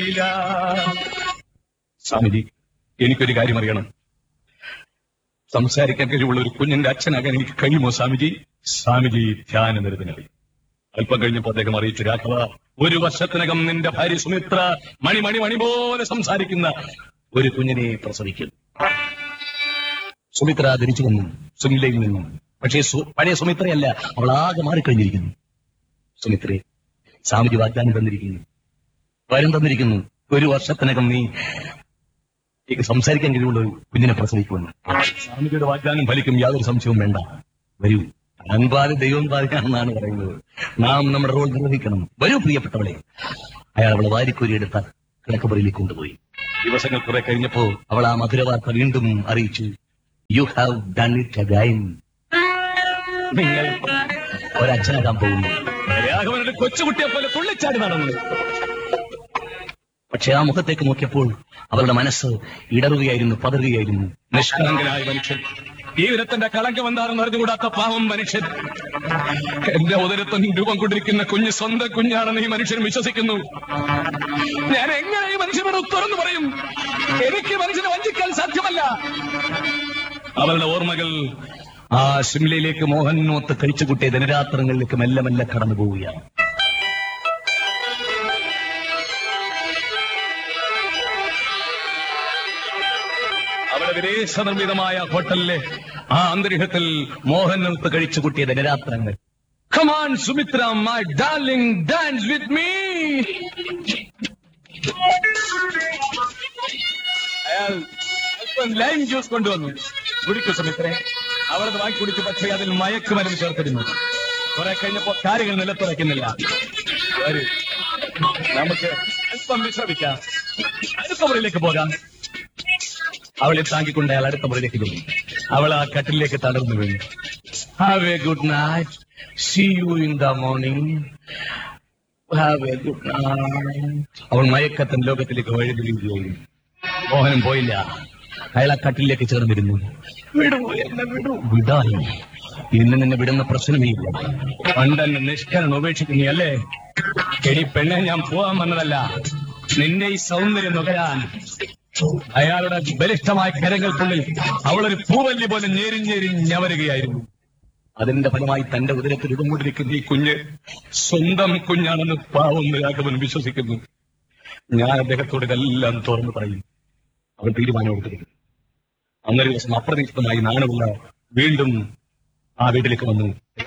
സ്വാമിജി എനിക്കൊരു കാര്യം അറിയണം സംസാരിക്കാൻ കഴിവുള്ള ഒരു കുഞ്ഞിന്റെ അച്ഛനാകാൻ എനിക്ക് കഴിയുമോ സ്വാമിജി സ്വാമിജി ധ്യാന നിരതനായി അല്പം കഴിഞ്ഞപ്പോൾ അദ്ദേഹം അറിയിച്ചു രാഘവ ഒരു വർഷത്തിനകം നിന്റെ ഭാര്യ സുമിത്ര മണി മണി മണി പോലെ സംസാരിക്കുന്ന ഒരു കുഞ്ഞിനെ പ്രസവിക്കും സുമിത്ര ധരിച്ചു വന്നു സുനിലയിൽ നിന്നും പക്ഷേ സു- പഴയ സുമിത്രയല്ല അവൾ ആകെ മാറിക്കഴിഞ്ഞിരിക്കുന്നു സുമിത്രേ സ്വാമിജി വാഗ്ദാനം തന്നിരിക്കുന്നു വരം തന്നിരിക്കുന്നു ഒരു വർഷത്തിനകം നീ എനിക്ക് സംസാരിക്കാൻ കഴിവുള്ള ഒരു കുഞ്ഞിനെ പ്രസവിക്കുമെന്ന് സ്വാമിജിയുടെ വാഗ്ദാനം ഫലിക്കും യാതൊരു സംശയവും വേണ്ട വരൂ അൻപാല് ദൈവം പാലിക്കാണെന്നാണ് പറയുന്നത് നാം നമ്മുടെ റോൾ നിർവഹിക്കണം വരൂ പ്രിയപ്പെട്ടവളെ അയാൾ അവളെ വാരിക്കോരിയെടുത്ത കിടക്കപ്പുറയിലേക്ക് കൊണ്ടുപോയി ദിവസങ്ങൾ കുറെ കഴിഞ്ഞപ്പോ അവൾ ആ മധുരവാർത്ത വീണ്ടും അറിയിച്ചു you have done it again നിങ്ങൾ ഒരച്ഛനാകാൻ പോകുന്നു രാഘവനൊരു കൊച്ചുകുട്ടിയെ പോലെ തുള്ളിച്ചാടി നടന്നു പക്ഷെ ആ മുഖത്തേക്ക് നോക്കിയപ്പോൾ അവരുടെ മനസ്സ് ഇടറുകയായിരുന്നു പതറുകയായിരുന്നു നിഷ്കളങ്കനായ മനുഷ്യൻ ജീവിതത്തിന്റെ കളങ്കം എന്താണെന്ന് അറിഞ്ഞുകൂടാത്ത പാവം മനുഷ്യൻ എന്റെ ഉദരത്തൻ രൂപം കൊണ്ടിരിക്കുന്ന കുഞ്ഞ് സ്വന്തം കുഞ്ഞാണെന്ന് ഈ മനുഷ്യൻ വിശ്വസിക്കുന്നു ഞാൻ എങ്ങനെ ഈ മനുഷ്യനോട് തുറന്നു പറയും എനിക്ക് മനുഷ്യനെ വഞ്ചിക്കാൻ സാധ്യമല്ല അവരുടെ ഓർമ്മകൾ ആ ഷിംലയിലേക്ക് മോഹനോത്ത് കഴിച്ചുകൂട്ടിയ ദിനരാത്രങ്ങളിലേക്ക് മെല്ലെ മെല്ലെ കടന്നു പോവുകയാണ് അവിടെ വിദേശ നിർമ്മിതമായ ഹോട്ടലിലെ ആ അന്തരീക്ഷത്തിൽ മോഹനത്ത് കഴിച്ചു കൂട്ടിയ ദിനരാത്രങ്ങൾ come on Sumitra my darling dance with me അയാൾ അല്പം ലൈം ജ്യൂസ് കൊണ്ടുവന്നു കുടിക്കു സുമിത്രേ അവളത് വാങ്ങി കുടിച്ചു പക്ഷേ അതിൽ മയക്കുമരുന്ന് ചേർത്തിരുന്നു കുറെ കഴിഞ്ഞപ്പോ കാര്യങ്ങൾ നിലത്തുറയ്ക്കുന്നില്ല വരൂ നമുക്ക് അല്പം വിശ്രമിക്കാം അടുത്ത മുറിയിലേക്ക് പോകാം അവളെ താങ്ങിക്കൊണ്ട് അയാൾ അടുത്ത മുറിയിലേക്ക് പോയി അവൾ ആ കട്ടിലേക്ക് തളർന്നു വീണു have a good night see you in the morning have a good night അവൾ മയക്കത്തൻ ലോകത്തിലേക്ക് വഴുകുകയായിരുന്നു മോഹനം പോയില്ല അയാൾ ആ കട്ടിലേക്ക് ചേർന്നിരുന്നു വിടൂ എന്നെ വിടൂ വിടായി ഇന്ന് നിന്നെ വിടുന്ന പ്രശ്നമേ ഇല്ല പണ്ടെന്നെ നിഷ്കരണം ഉപേക്ഷിക്കുന്നു അല്ലേ എടി പെണ്ണെ ഞാൻ പോവാൻ വന്നതല്ല നിന്റെ ഈ സൗന്ദര്യം നുകരാൻ അയാളുടെ ബലിഷ്ഠമായ കരങ്ങൾക്കുള്ളിൽ അവളൊരു പൂവല്ലി പോലെ ഞെരിഞ്ഞെരിഞ്ഞവരുകയായിരുന്നു അതിന്റെ ഫലമായി തന്റെ ഉദരത്തിൽ ഇടംകൊണ്ടിരിക്കുന്ന ഈ കുഞ്ഞ് സ്വന്തം കുഞ്ഞാണെന്ന് പാവം രാഘവൻ വിശ്വസിക്കുന്നു ഞാൻ അദ്ദേഹത്തോട് ഇതെല്ലാം തുറന്നു പറയും അവൻ തീരുമാനമെടുത്തിരിക്കുന്നു അന്നൊരു ദിവസം അപ്രതീക്ഷിതമായി നാണമുള്ള വീണ്ടും ആ വീട്ടിലേക്ക് വന്നു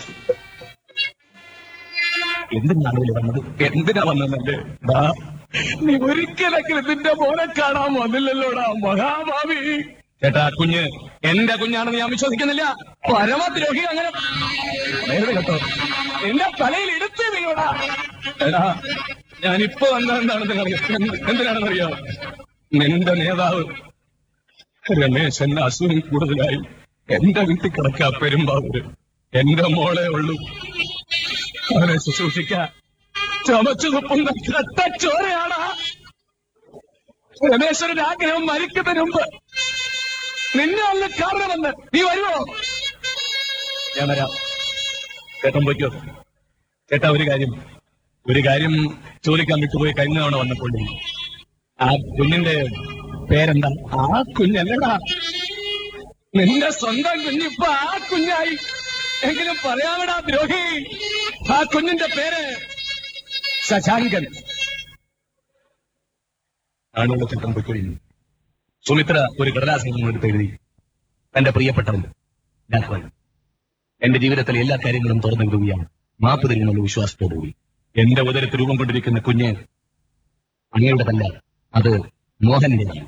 എന്തിനാണ് ഇവിടെ വന്നത് എന്തിനാ വന്നതല്ലേ ദാ, നീ ഒരിക്കലെങ്കിലും നിന്റെ മോനെ കാണാൻ വന്നില്ലല്ലോടാ മഹാഭാവി ചേട്ടാ കുഞ്ഞ് എന്റെ കുഞ്ഞാണെന്ന് ഞാൻ വിശ്വസിക്കുന്നില്ല പരമദ്രോഹി അങ്ങനെ പറയരുത് കേട്ടോ എന്റെ തലയിൽ എടുത്ത് നീയോടാ എടാ ഞാനിപ്പോ വന്നതെന്താണെന്ന് അറിയാം എന്തിനാണെന്നറിയോ നിന്റെ നേതാവ് രമേശൻ അസുഖം കൂടുതലായി എന്റെ വീട്ടിൽ കിടക്കാ പെരുമ്പാവൂര് എന്റെ മോളെ ഉള്ളൂ അവനെ ശുശ്രൂഷിക്കാൻ ചമച്ചു തുപ്പുന്ന കട്ട ചോരയാണ് രമേശ്വരന്റെ ആഗ്രഹം മരിക്കുന്നതിന് മുമ്പ് നിന്നെ ഒന്ന് കാണണമെന്ന് നീ വരുമോ ഞാൻ വരാം ചേട്ടൻ പോയിക്കോ ചേട്ടാ ഒരു കാര്യം ഒരു കാര്യം ചോദിക്കാൻ വിട്ടുപോയി കഴിഞ്ഞ തവണ വന്നപ്പോൾ ആ കുഞ്ഞിന്റെ പേരെന്താ ആ കുഞ്ഞല്ലടാ നിന്റെ സ്വന്തം കുഞ്ഞിപ്പോ ആ കുഞ്ഞായി എങ്കിലും പറയാമടാ ദ്രോഹി ആ കുഞ്ഞിന്റെ പേര് ശശാങ്കൻ ആണുള്ള ചിത്രം പൊയ്ക്കൊഴിഞ്ഞു സുമിത്ര ഒരു കടലാസം എടുത്ത് എഴുതി തന്റെ പ്രിയപ്പെട്ടവൻ രാഘവൻ എന്റെ ജീവിതത്തിലെ എല്ലാ കാര്യങ്ങളും തുറന്നു വിടുകയാണ് മാപ്പ് തരുന്നുള്ള വിശ്വാസത്തോടുകൂടി എന്റെ ഉദരത്തിൽ രൂപം കൊണ്ടിരിക്കുന്ന കുഞ്ഞ് അങ്ങയുടെ തല്ല അത് മോഹന്റെതാണ്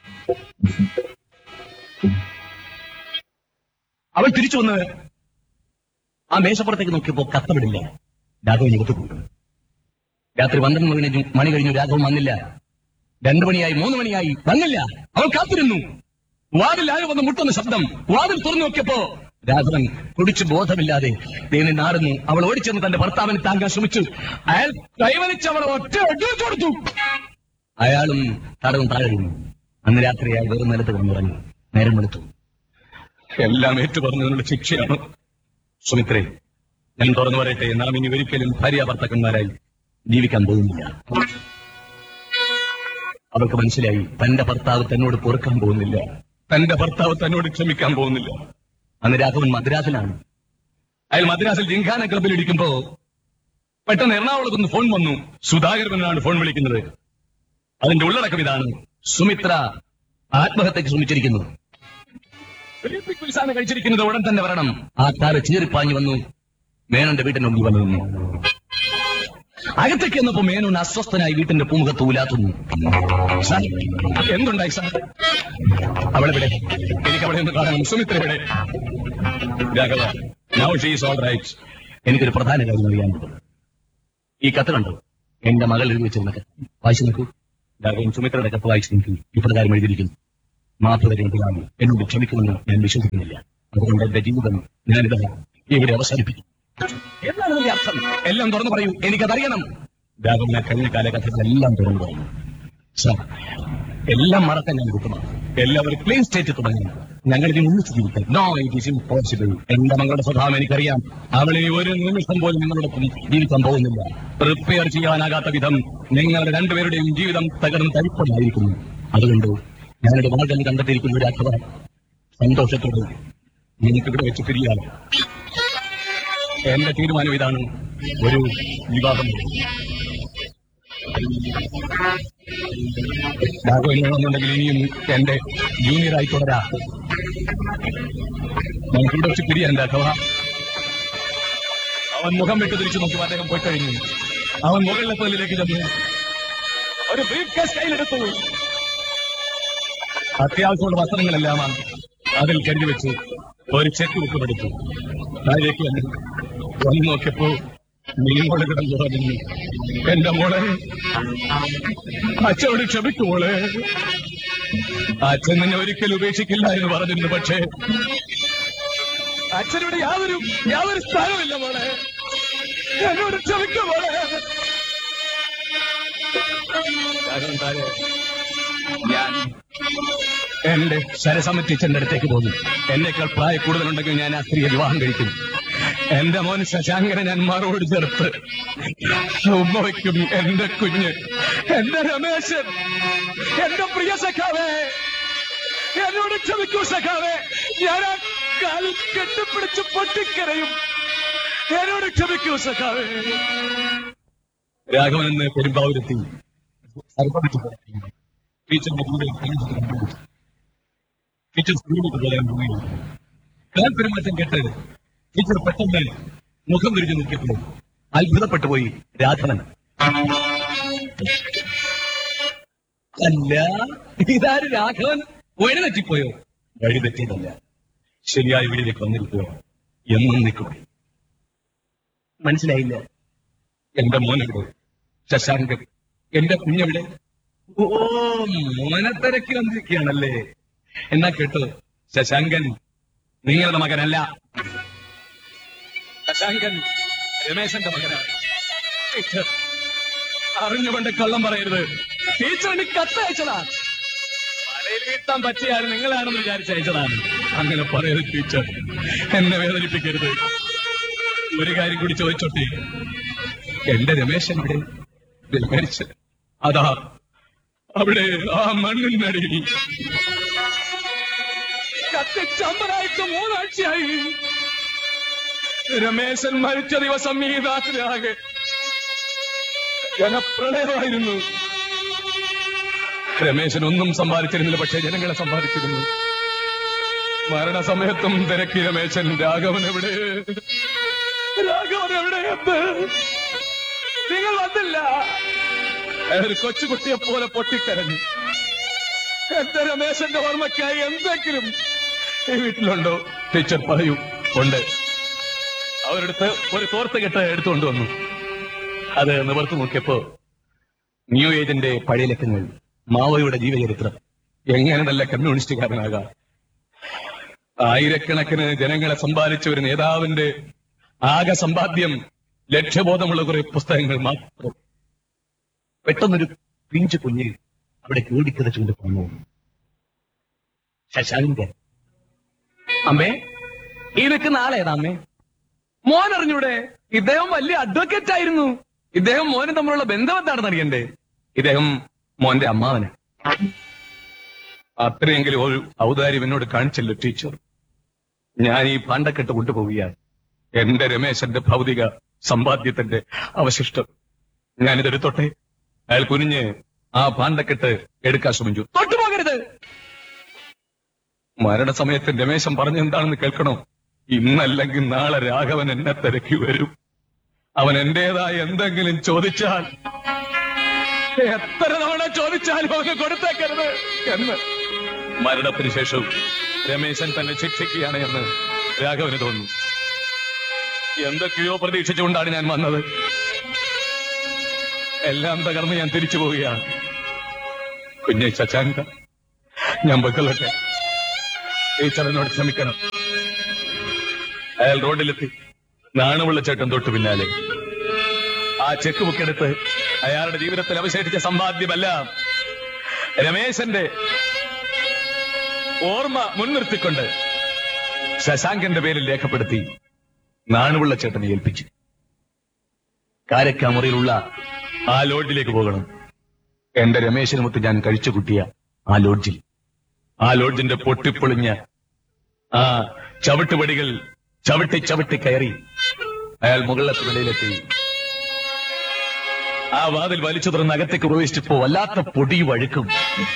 അവൾ തിരിച്ചു വന്ന് ആ മേശപ്പുറത്തേക്ക് നോക്കിയപ്പോ കത്തമിടില്ല രാഘവൻ എടുത്തു പോയി രാത്രി പന്ത്രണ്ട് മണി കഴിഞ്ഞു മണി കഴിഞ്ഞു രാഘവൻ വന്നില്ല രണ്ടു മണിയായി മൂന്ന് മണിയായി വന്നില്ല അവൾ കാത്തിരുന്നു വാതിൽ ആര് വന്ന് മുട്ടുന്ന ശബ്ദം വാതിൽ തുറന്നു നോക്കിയപ്പോ രാഘവൻ കുടിച്ചു ബോധമില്ലാതെ തേനി നാടുന്നു അവൾ ഓടിച്ചെന്ന് തന്റെ ഭർത്താവിനെ താങ്കാൻ ശ്രമിച്ചു അയാൾ കൈവലിച്ച് അവളെ ഒറ്റ വെടിവെച്ചു കൊടുത്തു അയാളും തടവും താഴെ വീണു അന്ന് രാത്രി അയാൾ വെറും നിലത്ത് കിടന്നുറങ്ങി നേരം വെളുത്തു എല്ലാം ഏറ്റുപറഞ്ഞതിനുള്ള ശിക്ഷയാണ് സുമിത്രേ ഞാൻ തുറന്നു പറയട്ടെ നാം ഇനി ഒരിക്കലും ഭാര്യ ഭർത്താക്കന്മാരായി ജീവിക്കാൻ പോകുന്നില്ല അവൾക്ക് മനസ്സിലായി തന്റെ ഭർത്താവ് തന്നോട് പൊറുക്കാൻ പോകുന്നില്ല തന്റെ ഭർത്താവ് തന്നോട് ക്ഷമിക്കാൻ പോകുന്നില്ല അന്ന് രാഘവൻ മദ്രാസിലാണ് അയാൾ മദ്രാസിൽ ജിങ്കാന ക്ലബിൽ ഇരിക്കുമ്പോ പെട്ടെന്ന് എറണാകുളത്ത് നിന്ന് ഫോൺ വന്നു സുധാകരനാണ് ഫോൺ വിളിക്കുന്നത് അതിന്റെ ഉള്ളടക്കം ഇതാണ് സുമിത്ര ആത്മഹത്യക്ക് ശ്രമിച്ചിരിക്കുന്നു ഒളിമ്പിക് ഉത്സാഹം കഴിച്ചിരിക്കുന്നത് ഉടൻ തന്നെ വരണം ആ കാറ് ചീറിപ്പാഞ്ഞു വന്നു മേനോന്റെ വീട്ടിന്റെ മുമ്പിൽ വന്നു നിന്നു അകത്തേക്ക് എന്നപ്പോ മേനോൻ അസ്വസ്ഥനായി വീട്ടിന്റെ പൂമുഖത്ത് ഊലാത്തുന്നു സാർ എന്തുണ്ടായി സാർ അവളെവിടെ എനിക്ക് അവളെ ഒന്ന് കാണണം സുമിത്ര എവിടെ Raghava now she's all right എനിക്കൊരു പ്രധാന കാര്യം അറിയാനുണ്ട് ഈ കത്ത് കണ്ടു എന്റെ മകൾ എഴുതി വെച്ചിരുന്ന കത്ത് വായിച്ചു നോക്കൂ രാഘവൻ സുമിത്രയുടെ കത്ത് വായിച്ചു നോക്കൂ ഇപ്രകാരം എഴുതിയിരിക്കുന്നു മാധുരമാണ് എന്നോട് ക്ഷമിക്കുമെന്ന് ഞാൻ വിശ്വസിക്കുന്നില്ല അതുകൊണ്ട് എന്റെ ജീവിതം ഞാനിത് ഇവിടെ അവസാനിപ്പിക്കും എന്താണ് ഇതിന്റെ അർത്ഥം എല്ലാം തുറന്നു പറയൂ എനിക്കതറിയണം രാഘവനെ കഴിഞ്ഞ കാലഘട്ടത്തിലെല്ലാം തുറന്നു പറയും സാർ എല്ലാം മറക്കാൻ ഞാൻ കൂട്ടമാണ് എല്ലാവരും ക്ലീൻ സ്റ്റേറ്റ് തുടങ്ങി ഞങ്ങൾ ഇതിന് ഒന്നിച്ച് ജീവിക്കാം നോ ഇറ്റ് ഈസ് ഇമ്പോസിബിൾ എന്റെ മകളുടെ സ്വഭാവം എനിക്കറിയാം അവളെ ഒരു നിമിഷം പോലും നിങ്ങളോടൊപ്പം ജീവിക്കാൻ പോകുന്നില്ല പ്രിപ്പയർ ചെയ്യാനാകാത്ത വിധം നിങ്ങളുടെ രണ്ടുപേരുടെയും ജീവിതം തകർന്ന് തരിപ്പണായിരിക്കുന്നു അതുകൊണ്ട് ഞാനൊരു മാർഗം കണ്ടെത്തിയിരിക്കുന്ന ഒരു അഥവാ സന്തോഷത്തോട് നിങ്ങൾക്കിവിടെ വെച്ച് പിരിയാം എന്റെ തീരുമാനം ഇതാണ് ഒരു വിവാഹം രാഘവനുണ്ടെങ്കിൽ ഇനിയും എന്റെ ജൂനിയറായി തുടരാ നമുക്കിവിടെ വെച്ച് പിരിയാൻ രാഘവ അവൻ മുഖം വിട്ട് തിരിച്ചു നോക്കി അദ്ദേഹം പോയി കഴിഞ്ഞു അവൻ മുകളിലെ പല്ലിലേക്ക് ചെന്നു ഒരു ബ്രീഫ് കേസ് കയ്യിലെടുത്തു അത്യാവശ്യമുള്ള വസ്ത്രങ്ങളെല്ലാം അതിൽ കരുതി വെച്ചു ഒരു ചെക്ക് ബുക്ക് പഠിച്ചു താഴേക്ക് വന്നു വന്നു നോക്കിയപ്പോ മീൻകൊള്ള കിടന്നു പറഞ്ഞു എന്റെ മോളെ അച്ഛനോട് ക്ഷമിക്കുമോളെ അച്ഛൻ നിന്നെ ഒരിക്കലും ഉപേക്ഷിക്കില്ല എന്ന് പറഞ്ഞിരുന്നു പക്ഷേ അച്ഛനിവിടെ യാതൊരു യാതൊരു സ്ഥാനമില്ല മോളെ എന്നോട് ക്ഷമിക്കും മോളെ കാരണം താഴെ ഞാൻ എന്റെ ശരസമ്മ ടീച്ചറിന്റെ അടുത്തേക്ക് പോകുന്നു എന്നേക്കാൾ പ്രായ കൂടുതലുണ്ടെങ്കിൽ ഞാൻ ആ സ്ത്രീയെ വിവാഹം കഴിക്കും എന്റെ മോൻ ശശാങ്കനെ ഞാൻ മറുപടി ചേർത്ത് ഉമ്മ വയ്ക്കും എന്റെ കുഞ്ഞ് എന്റെ രമേശൻ എന്റെ പ്രിയ സഖാവേ എന്നോട് ക്ഷമിക്കൂ സഖാവേ ഞാൻ ആ കാലിൽ കെട്ടിപ്പിടിച്ച് പൊട്ടിക്കരയും എന്നോട് ക്ഷമിക്കൂ സഖാവേ രാഘവൻ എന്ന് പെരുമ്പാവൂരെത്തി സർപ്പമിച്ചു ടീച്ചർ ടീച്ചർ സ്കൂളിലേക്ക് പോകാൻ പോയി ഞാൻ പെരുമാറ്റം കേട്ട് ടീച്ചർ പെട്ടെന്ന് മുഖം തിരിഞ്ഞു നോക്കിയപ്പോൾ അത്ഭുതപ്പെട്ടു പോയി രാഘവൻ അല്ല ഇതാര് രാഘവൻ വഴി തെറ്റിപ്പോയോ വഴി തെറ്റിയതല്ല ശരിയായ വീടിലേക്ക് വന്നിരിക്കുക എന്നും നിൽക്കുക മനസ്സിലായില്ല എന്റെ മോനെവിടെ ശശാങ്കൻ എന്റെ കുഞ്ഞെവിടെ ഓ മോനെ തിരക്കി വന്നിരിക്കുകയാണല്ലേ എന്നാ കേട്ടോ ശശാങ്കൻ നിങ്ങളുടെ മകനല്ല ശശാങ്കൻ രമേശന്റെ മകനാണ് ടീച്ചർ അറിഞ്ഞുകൊണ്ട് കള്ളം പറയരുത് ടീച്ചർ എനിക്ക് കത്തയച്ചതാ മലയിൽ വീട്ടാൻ പറ്റിയാൽ നിങ്ങളാണെന്ന് വിചാരിച്ചയച്ചതാണ് അങ്ങനെ പറയരുത് ടീച്ചർ എന്നെ വേദനിപ്പിക്കരുത് ഒരു കാര്യം കൂടി ചോദിച്ചോട്ടെ എന്റെ രമേശൻ ഇവിടെ വിലകരിച്ച് അതാ അവിടെ ആ മണ്ണിനടിയിൽ കത്തിച്ചമ്പരായിട്ട് മൂന്നാഴ്ചയായി രമേശൻ മരിച്ച ദിവസം ഈ രാത്രിയാകെ ജനപ്രളയമായിരുന്നു രമേശൻ ഒന്നും സമ്പാദിച്ചിരുന്നില്ല പക്ഷേ ജനങ്ങളെ സമ്പാദിച്ചിരുന്നു മരണസമയത്തും തിരക്കി രമേശൻ രാഘവൻ എവിടെ രാഘവൻ എവിടെ എന്ന് നിങ്ങൾ വന്നില്ല ഒരു കൊച്ചുകുട്ടിയെ പോലെ പൊട്ടിക്കരഞ്ഞു എന്റെ രമേശന്റെ ഓർമ്മയ്ക്കായി എന്തെങ്കിലും ഈ വീട്ടിലുണ്ടോ ടീച്ചർ പറയൂ ഉണ്ട് അവരെടുത്ത് ഒരു തോർത്ത് കെട്ട് എടുത്തുകൊണ്ട് വന്നു അത് നിവർത്തി നോക്കിയപ്പോ ന്യൂ ഏജിന്റെ പഴയ ലക്കങ്ങൾ മാവോയുടെ ജീവചരിത്രം എങ്ങനെ നല്ല കമ്മ്യൂണിസ്റ്റുകാരനാകാം ആയിരക്കണക്കിന് ജനങ്ങളെ സമ്പാദിച്ച ഒരു നേതാവിന്റെ ആകെ സമ്പാദ്യം ലക്ഷ്യബോധമുള്ള കുറെ പുസ്തകങ്ങൾ മാത്രം പെട്ടെന്നൊരു പിഞ്ചു കുഞ്ഞ് അവിടെ കൂടിക്കിതച്ചുകൊണ്ട് പോന്നു ശശാങ്കൻ അമ്മേ ഈ നിൽക്കുന്ന ആളേതാ അമ്മേ മോൻ അറിഞ്ഞൂടെ ഇദ്ദേഹം വലിയ അഡ്വക്കേറ്റ് ആയിരുന്നു ഇദ്ദേഹം മോനും തമ്മിലുള്ള ബന്ധം എന്താണെന്ന് അറിയണ്ടേ ഇദ്ദേഹം മോന്റെ അമ്മാവന് അത്രയെങ്കിലും ഒരു ഔദാര്യം എന്നോട് കാണിച്ചല്ലോ ടീച്ചർ ഞാൻ ഈ പാണ്ടക്കെട്ട് കൊണ്ടുപോവുകയാണ് എന്റെ രമേശന്റെ ഭൗതിക സമ്പാദ്യത്തിന്റെ അവശിഷ്ടം ഞാനിതെടുത്തോട്ടെ അയാൾ കുനിഞ്ഞ് ആ പാണ്ടക്കെട്ട് എടുക്കാൻ ശ്രമിച്ചു തൊട്ടുപോകരുത് മരണസമയത്ത് രമേശൻ പറഞ്ഞെന്താണെന്ന് കേൾക്കണോ ഇന്നല്ലെങ്കിൽ നാളെ രാഘവൻ എന്നെ തിരക്കി വരും അവൻ എന്റേതായ എന്തെങ്കിലും ചോദിച്ചാൽ എത്ര തവണ ചോദിച്ചാലും അവന് കൊടുത്തേക്കരുത് എന്ന് മരണത്തിന് ശേഷവും രമേശൻ തന്നെ ശിക്ഷിക്കുകയാണ് എന്ന് രാഘവന് തോന്നുന്നു എന്തൊക്കെയോ പ്രതീക്ഷിച്ചുകൊണ്ടാണ് ഞാൻ വന്നത് എല്ലാം തകർന്ന് ഞാൻ തിരിച്ചു പോവുകയാണ് കുഞ്ഞെ ശശാങ്ക ഞാൻ പൊയ്ക്കൊള്ളട്ടെ ടീച്ചറിനോട് ക്ഷമിക്കണം അയാൾ റോഡിലെത്തി നാണുള്ള ചേട്ടൻ തൊട്ടു പിന്നാലെ ആ ചെക്ക് ബുക്ക് എടുത്ത് അയാളുടെ ജീവിതത്തിൽ അവശേഷിച്ച സമ്പാദ്യമെല്ലാം രമേശന്റെ ഓർമ്മ മുൻനിർത്തിക്കൊണ്ട് ശശാങ്കന്റെ പേരിൽ രേഖപ്പെടുത്തി നാണുള്ള ചേട്ടനെ ഏൽപ്പിച്ചു കാരക്കാമുറിയിലുള്ള ആ ലോഡ്ജിലേക്ക് പോകണം എന്റെ രമേശനുമൊത്ത് ഞാൻ കഴിച്ചു കൂട്ടിയ ആ ലോഡ്ജിൽ ആ ലോഡ്ജിന്റെ പൊട്ടിപ്പൊളിഞ്ഞ ആ ചവിട്ടുപടികൾ ചവിട്ടി ചവിട്ടി കയറി അയാൾ മുകളിലത്തെ നിലയിലെത്തി ആ വാതിൽ വലിച്ചു തുറന്ന് അകത്തേക്ക് പ്രവേശിച്ചപ്പോ വല്ലാത്ത പൊടി വഴുക്കും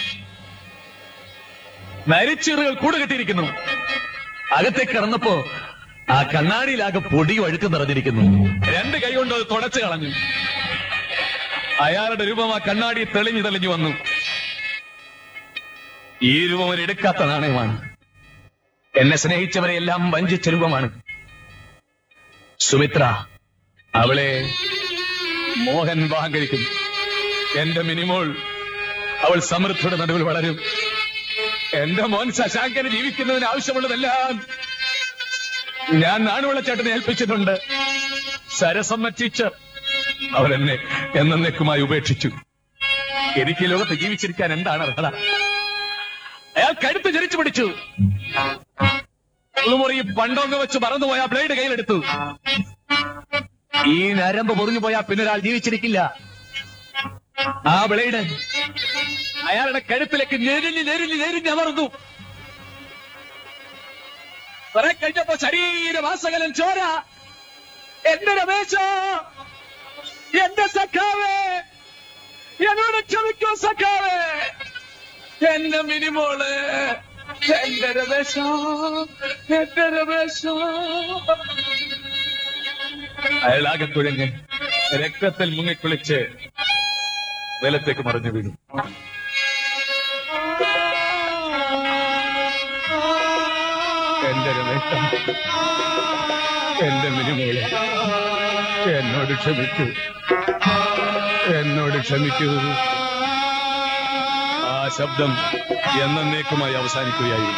നരിച്ചീറുകൾ കൂടുകെട്ടിയിരിക്കുന്നു അകത്തേക്ക് കടന്നപ്പോ ആ കണ്ണാടിയിലാകെ പൊടി വഴുക്ക് നിറഞ്ഞിരിക്കുന്നു രണ്ട് കൈ കൊണ്ട് അത് തുടച്ചു കളഞ്ഞു അയാളുടെ രൂപം ആ കണ്ണാടി തെളിഞ്ഞു തെളിഞ്ഞു വന്നു ഈ രൂപം ഒരു എടുക്കാത്ത നാണയമാണ് എന്നെ സ്നേഹിച്ചവരെ എല്ലാം വഞ്ചിച്ച രൂപമാണ് സുമിത്ര അവളെ മോഹൻ വിവാഹം കഴിക്കും എന്റെ മിനിമോൾ അവൾ സമൃദ്ധിയുടെ നടുവിൽ വളരും എന്റെ മോൻ ശശാങ്കന് ജീവിക്കുന്നതിന് ആവശ്യമുള്ളതെല്ലാം ഞാൻ നാണുള്ള ചേട്ടനെ ഏൽപ്പിച്ചിട്ടുണ്ട് സരസമ്മ ടീച്ചർ അവരെന്നെ എന്നേക്കുമായി ഉപേക്ഷിച്ചു എനിക്ക് ഈ ലോകത്ത് ജീവിച്ചിരിക്കാൻ എന്താണ് അർഹത അയാൾ കഴുത്ത് ചരിച്ചു പിടിച്ചു മുറി പണ്ടോങ്ങ് വെച്ച് മറന്നുപോയ ആ ബ്ലേഡ് കയ്യിലെടുത്തു ഈ നരമ്പ് പൊറിഞ്ഞു പോയാൽ പിന്നെ ഒരാൾ ജീവിച്ചിരിക്കില്ല ആ ബ്ലേഡ് അയാളുടെ കഴുത്തിലേക്ക് ഞെരിഞ്ഞ് ഞെരിഞ്ഞ് ഞെരിഞ്ഞ് അമർന്നു കുറെ കഴിഞ്ഞപ്പോ ശരീരമാസകലം ചോര എന്റെ രമേശ എന്റെ സഖാവേ എന്നോട് ക്ഷമിക്കൂ സഖാവേ എന്റെ മിനിമോള് എന്റെ രമേശ എന്റെ രമേശ അയാളാകെ തുഴഞ്ഞ് രക്തത്തിൽ മുങ്ങിക്കുളിച്ച് നിലത്തേക്ക് മറിഞ്ഞു വീണു എന്റെ രമേശ എന്റെ മിനിമോള് എന്നോട് ക്ഷമിക്കൂ എന്നോട് ക്ഷമിക്കൂ ആ ശബ്ദം എന്നേക്കുമായി അവസാനിക്കുകയായിരുന്നു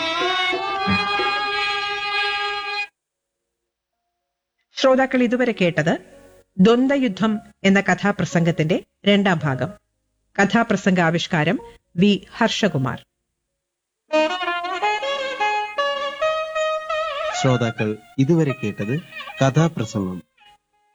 ശ്രോതാക്കൾ ഇതുവരെ കേട്ടത് ദ്വന്ദ്വയുദ്ധം എന്ന കഥാപ്രസംഗത്തിന്റെ രണ്ടാം ഭാഗം കഥാപ്രസംഗ ആവിഷ്കാരം വി ഹർഷകുമാർ ശ്രോതാക്കൾ ഇതുവരെ കേട്ടത് കഥാപ്രസംഗം